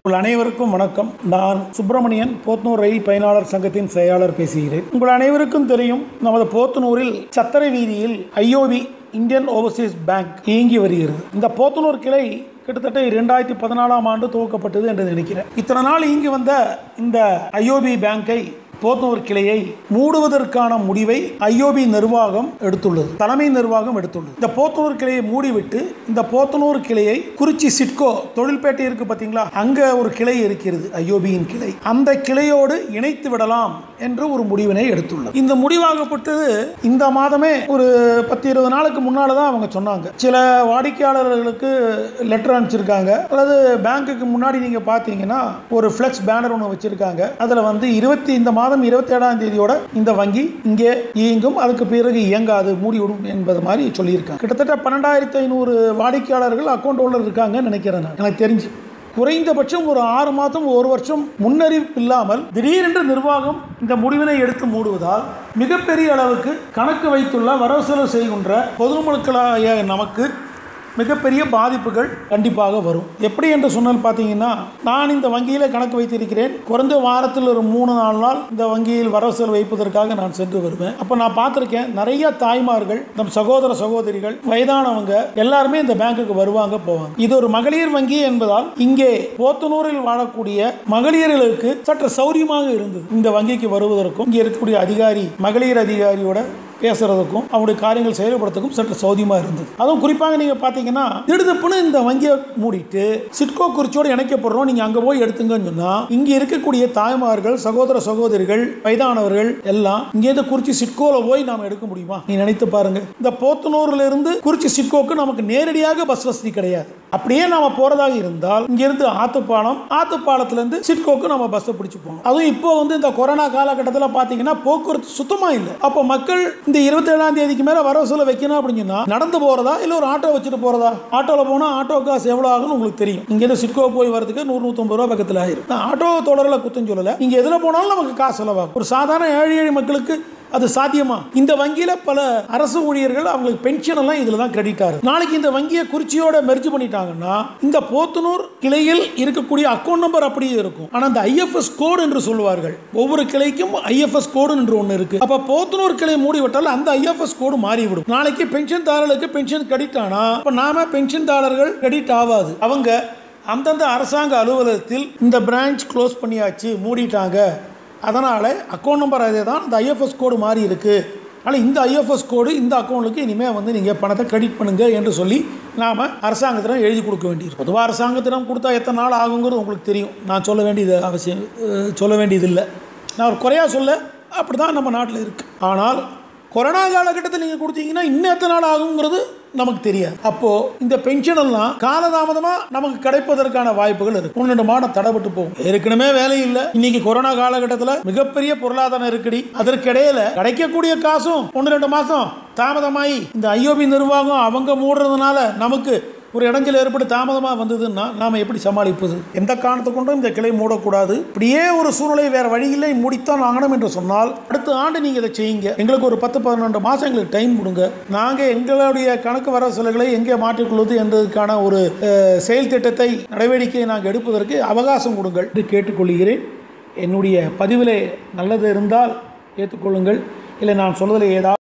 உங்கள் அனைவருக்கும் வணக்கம் நான் சுப்பிரமணியன் போத்தனூர் ரயில் பயனாளர் சங்கத்தின் செயலாளர் பேசுகிறேன் உங்கள் அனைவருக்கும் தெரியும் நமது போத்தனூரில் சத்திரை வீதியில் ஐஓபி இந்தியன் ஓவர்சீஸ் பேங்க் இயங்கி வருகிறது இந்த போத்தனூர் கிளை கிட்டத்தட்ட இரண்டாயிரத்தி பதினாலாம் ஆண்டு துவக்கப்பட்டது என்று நினைக்கிறேன் இத்தனை நாள் இங்கு வந்த இந்த ஐஓபி பேங்கை போத்தனூர் கிளையை மூடுவதற்கான முடிவை ஐஓபி நிர்வாகம் எடுத்துள்ளது தலைமை நிர்வாகம் எடுத்துள்ளது இந்த போத்தனூர் கிளையை மூடிவிட்டு இந்த போத்தனூர் கிளையை குறிச்சி சிட்கோ தொழில்பேட்டை இருக்கு பார்த்தீங்களா அங்க ஒரு கிளை இருக்கிறது ஐஓபியின் கிளை அந்த கிளையோடு இணைத்து விடலாம் என்று ஒரு முடிவினை எடுத்துள்ளது இந்த முடிவாகப்பட்டது இந்த மாதமே ஒரு பத்து இருபது நாளுக்கு முன்னால தான் அவங்க சொன்னாங்க சில வாடிக்கையாளர்களுக்கு லெட்டர் அனுப்பிச்சிருக்காங்க அல்லது பேங்க்குக்கு முன்னாடி நீங்க பார்த்தீங்கன்னா ஒரு ஃப்ளெக்ஸ் பேனர் ஒன்று வச்சிருக்காங்க அதில் வந்து இருபத்தி இந்த மாதம் இருபத்தி ஏழாம் தேதியோட இந்த வங்கி இங்கே இயங்கும் அதுக்கு பிறகு இயங்காது மூடிவிடும் என்பது மாதிரி சொல்லியிருக்காங்க கிட்டத்தட்ட பன்னெண்டாயிரத்தி ஐநூறு வாடிக்கையாளர்கள் அக்கௌண்ட் ஹோல்டர் இருக்காங்கன்னு நினைக்கிறேன் நான் எனக்கு தெரிஞ்சு குறைந்தபட்சம் ஒரு ஆறு மாதம் ஒரு வருஷம் முன்னறிவிப்பு இல்லாமல் திடீரென்று நிர்வாகம் இந்த முடிவினை எடுத்து மூடுவதால் மிகப்பெரிய அளவுக்கு கணக்கு வைத்துள்ள வரவு செலவு செய்கின்ற பொதுமக்களாய நமக்கு மிகப்பெரிய பாதிப்புகள் கண்டிப்பாக வரும் எப்படி என்று சொன்னால் பார்த்தீங்கன்னா நான் இந்த வங்கியில் கணக்கு வைத்திருக்கிறேன் குறைந்த வாரத்தில் ஒரு மூணு நாலு நாள் இந்த வங்கியில் வரவு செலவு வைப்பதற்காக நான் சென்று வருவேன் அப்போ நான் பார்த்துருக்கேன் நிறைய தாய்மார்கள் நம் சகோதர சகோதரிகள் வயதானவங்க எல்லாருமே இந்த பேங்குக்கு வருவாங்க போவாங்க இது ஒரு மகளிர் வங்கி என்பதால் இங்கே போத்தனூரில் வாழக்கூடிய மகளிர்களுக்கு சற்று சௌரியமாக இருந்தது இந்த வங்கிக்கு வருவதற்கும் இங்கே இருக்கக்கூடிய அதிகாரி மகளிர் அதிகாரியோட பேசுறதுக்கும் அவங்களுடைய காரியங்கள் செயல்படுறதுக்கும் சற்று சௌதியமாக இருந்தது அதுவும் குறிப்பாக நீங்கள் பார்த்தீங்கன்னா திடுதப்புன்னு இந்த வங்கியை மூடிட்டு சிட்கோ குறிச்சியோடு இணைக்கப்படுறோம் நீங்கள் அங்கே போய் எடுத்துங்கன்னு சொன்னால் இங்கே இருக்கக்கூடிய தாய்மார்கள் சகோதர சகோதரிகள் வயதானவர்கள் எல்லாம் இங்கேருந்து குறிச்சி சிட்கோவில் போய் நாம் எடுக்க முடியுமா நீ நினைத்து பாருங்க இந்த போத்தனூர்ல இருந்து குறிச்சி சிட்கோக்கு நமக்கு நேரடியாக பஸ் வசதி கிடையாது அப்படியே நாம போறதாக இருந்தால் இங்கிருந்து ஆத்துப்பாலம் ஆத்துப்பாலத்திலிருந்து சிட்கோக்கு நம்ம பஸ்ஸை பிடிச்சு போகணும் அதுவும் இப்போ வந்து இந்த கொரோனா காலகட்டத்தில் பார்த்தீங்கன்னா போக்குவரத்து சுத்தமாக இல்லை அப்போ மக்கள் இந்த இருபத்தி ஏழாம் தேதிக்கு மேலே வரவு சொல்ல வைக்கணும் அப்படின்னு சொன்னா நடந்து போறதா இல்லை ஒரு ஆட்டோ வச்சுட்டு போறதா ஆட்டோவில் போனால் ஆட்டோ காசு எவ்வளோ ஆகும்னு உங்களுக்கு தெரியும் இங்கேருந்து சிட்கோ போய் வரதுக்கு நூறு நூற்றம்பது ரூபா பக்கத்தில் ஆயிரும் நான் ஆட்டோ தொடரில் குத்தம் சொல்லலை நீங்கள் எதில் போனாலும் நமக்கு காசு செலவாகும் ஒரு சாதாரண ஏழை ஏழை மக்களுக்கு அது சாத்தியமா இந்த வங்கியில பல அரசு ஊழியர்கள் அவங்களுக்கு பென்ஷன் எல்லாம் இதுல தான் கிரெடிட் ஆகுது நாளைக்கு இந்த வங்கியை குறிச்சியோட மெர்ஜ் பண்ணிட்டாங்கன்னா இந்த போத்தனூர் கிளையில் இருக்கக்கூடிய அக்கௌண்ட் நம்பர் அப்படியே இருக்கும் ஆனா அந்த ஐஎஃப்எஸ் கோடு என்று சொல்லுவார்கள் ஒவ்வொரு கிளைக்கும் ஐஎஃப்எஸ் கோடு என்று ஒன்று இருக்கு அப்ப போத்தனூர் கிளை மூடிவிட்டால் அந்த ஐஎஃப்எஸ் கோடு மாறிவிடும் நாளைக்கு பென்ஷன் தாரர்களுக்கு பென்ஷன் கிரெடிட் ஆனா அப்ப நாம பென்ஷன் தாரர்கள் கிரெடிட் ஆகாது அவங்க அந்தந்த அரசாங்க அலுவலகத்தில் இந்த பிரான்ச் க்ளோஸ் பண்ணியாச்சு மூடிட்டாங்க அதனால் அக்கௌண்ட் நம்பர் அதே தான் இந்த ஐஎஃப்எஸ் கோடு மாறி இருக்குது அதனால் இந்த ஐஎஃப்எஸ் கோடு இந்த அக்கௌண்ட்டுக்கு இனிமேல் வந்து நீங்கள் பணத்தை கிரெடிட் பண்ணுங்க என்று சொல்லி நாம் அரசாங்கத்திடம் எழுதி கொடுக்க வேண்டியிருக்கும் பொதுவாக அரசாங்கத்திடம் கொடுத்தா எத்தனை நாள் ஆகுங்கிறது உங்களுக்கு தெரியும் நான் சொல்ல வேண்டியது அவசியம் அஹ், சொல்ல வேண்டியதில்லை நான் ஒரு குறையாக சொல்ல அப்படி தான் நம்ம நாட்டில் இருக்குது ஆனால் கொரோனா காலகட்டத்தில் நீங்கள் கொடுத்தீங்கன்னா இன்னும் எத்தனை நாள் ஆகுங்கிறது நமக்கு தெரியாது அப்போ இந்த பென்ஷன் எல்லாம் காலதாமதமா நமக்கு கிடைப்பதற்கான வாய்ப்புகள் இருக்கு ஒன்று ரெண்டு மாதம் தடைப்பட்டு போகும் ஏற்கனவே வேலை இல்லை இன்னைக்கு கொரோனா காலகட்டத்தில் மிகப்பெரிய பொருளாதார நெருக்கடி அதற்கிடையில கிடைக்கக்கூடிய காசும் ஒன்று ரெண்டு மாசம் தாமதமாகி இந்த ஐஓபி நிர்வாகம் அவங்க மூடுறதுனால நமக்கு ஒரு இடைஞ்சல் ஏற்பட்டு தாமதமாக வந்ததுன்னா நாம் எப்படி சமாளிப்பது எந்த காரணத்தை கொண்டும் இந்த கிளை மூடக்கூடாது இப்படியே ஒரு சூழ்நிலை வேற வழியில்லை மூடித்தான் ஆகணும் என்று சொன்னால் அடுத்த ஆண்டு நீங்கள் இதை செய்யுங்க எங்களுக்கு ஒரு பத்து பதினெண்டு மாதம் எங்களுக்கு டைம் கொடுங்க நாங்கள் எங்களுடைய கணக்கு வர சிலைகளை எங்கே மாற்றிக்கொள்வது என்பதற்கான ஒரு அஹ், செயல் திட்டத்தை நடவடிக்கையை நாங்கள் எடுப்பதற்கு அவகாசம் கொடுங்கள் என்று கேட்டுக்கொள்கிறேன் என்னுடைய பதிவில் நல்லது இருந்தால் ஏற்றுக்கொள்ளுங்கள் இல்லை நான் சொல்வதில் ஏதாவது